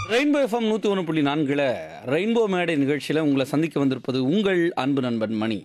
rainbow FM நூற்றி ஒன்று புள்ளி நான்கில் ரெயின்போ மேடை நிகழ்ச்சியில் உங்களை சந்திக்க வந்திருப்பது உங்கள் அன்பு நண்பன் மணி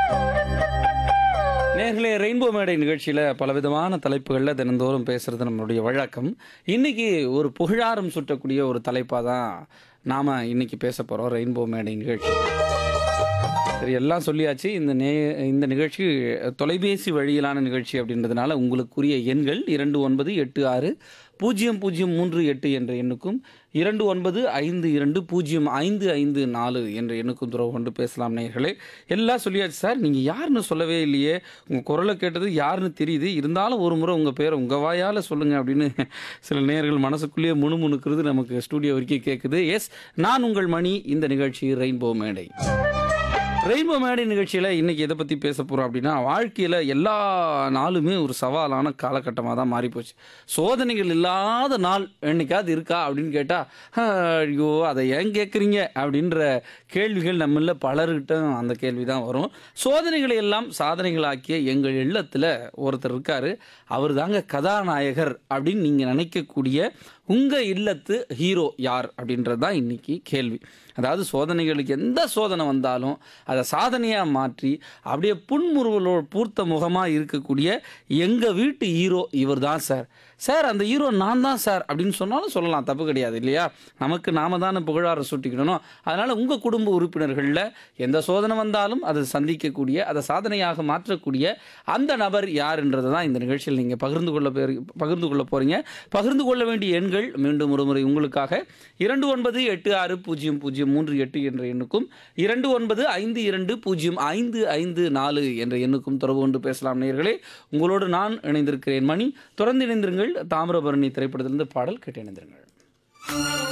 நேர்களே ரெயின்போ மேடை நிகழ்ச்சியில் பலவிதமான தலைப்புகளில் தினந்தோறும் பேசுகிறது நம்மளுடைய வழக்கம் இன்னைக்கு ஒரு புகழாரம் சுட்டக்கூடிய ஒரு தலைப்பாக தான் நாம் இன்னைக்கு பேச போகிறோம் ரெயின்போ மேடை நிகழ்ச்சி சரி எல்லாம் சொல்லியாச்சு இந்த நே இந்த நிகழ்ச்சி தொலைபேசி வழியிலான நிகழ்ச்சி அப்படின்றதுனால உங்களுக்குரிய எண்கள் இரண்டு ஒன்பது எட்டு ஆறு பூஜ்ஜியம் பூஜ்ஜியம் மூன்று எட்டு என்ற எண்ணுக்கும் இரண்டு ஒன்பது ஐந்து இரண்டு பூஜ்ஜியம் ஐந்து ஐந்து நாலு என்ற எண்ணுக்கும் துறவு கொண்டு பேசலாம் நேயர்களே எல்லாம் சொல்லியாச்சு சார் நீங்கள் யாருன்னு சொல்லவே இல்லையே உங்கள் குரலை கேட்டது யாருன்னு தெரியுது இருந்தாலும் ஒரு முறை உங்கள் பேரை உங்கள் வாயால் சொல்லுங்கள் அப்படின்னு சில நேயர்கள் மனசுக்குள்ளேயே முணுமுணுக்கிறது நமக்கு ஸ்டூடியோ வரைக்கும் கேட்குது எஸ் நான் உங்கள் மணி இந்த நிகழ்ச்சி ரெயின்போ மேடை ரெயின்போ மேடை நிகழ்ச்சியில் இன்றைக்கி எதை பற்றி பேச போகிறோம் அப்படின்னா வாழ்க்கையில் எல்லா நாளுமே ஒரு சவாலான காலகட்டமாக தான் மாறிப்போச்சு சோதனைகள் இல்லாத நாள் என்னைக்காவது இருக்கா அப்படின்னு கேட்டால் ஐயோ அதை ஏன் கேட்குறீங்க அப்படின்ற கேள்விகள் நம்மள பலர்கிட்ட அந்த கேள்வி தான் வரும் சோதனைகளை எல்லாம் சாதனைகளாக்கிய எங்கள் இல்லத்தில் ஒருத்தர் இருக்கார் அவர் தாங்க கதாநாயகர் அப்படின்னு நீங்கள் நினைக்கக்கூடிய உங்கள் இல்லத்து ஹீரோ யார் அப்படின்றது தான் இன்றைக்கி கேள்வி அதாவது சோதனைகளுக்கு எந்த சோதனை வந்தாலும் அதை சாதனையாக மாற்றி அப்படியே புன்முறுவலோ பூர்த்த முகமாக இருக்கக்கூடிய எங்கள் வீட்டு ஹீரோ இவர் தான் சார் சார் அந்த ஹீரோ நான் தான் சார் அப்படின்னு சொன்னாலும் சொல்லலாம் தப்பு கிடையாது இல்லையா நமக்கு நாம தானே புகழாரம் சுட்டிக்கணும் அதனால் உங்கள் குடும்ப உறுப்பினர்களில் எந்த சோதனை வந்தாலும் அதை சந்திக்கக்கூடிய அதை சாதனையாக மாற்றக்கூடிய அந்த நபர் யாருன்றதை தான் இந்த நிகழ்ச்சியில் நீங்கள் பகிர்ந்து கொள்ள போறீ- பகிர்ந்து கொள்ள போகிறீங்க பகிர்ந்து கொள்ள வேண்டிய எண்கள் மீண்டும் ஒரு முறை உங்களுக்காக இரண்டு ஒன்பது எட்டு ஆறு பூஜ்ஜியம் பூஜ்ஜியம் மூன்று எட்டு என்ற எண்ணுக்கும் இரண்டு ஒன்பது ஐந்து இரண்டு பூஜ்ஜியம் ஐந்து ஐந்து நாலு என்ற எண்ணுக்கும் தொடர்பு கொண்டு பேசலாம் நேயர்களே உங்களோடு நான் இணைந்திருக்கிறேன் மணி தொடர்ந்து இணைந்திருங்கள் தாமிரபரணி திரைப்படத்திலிருந்து பாடல் கேட்டு இணைந்திருங்கள்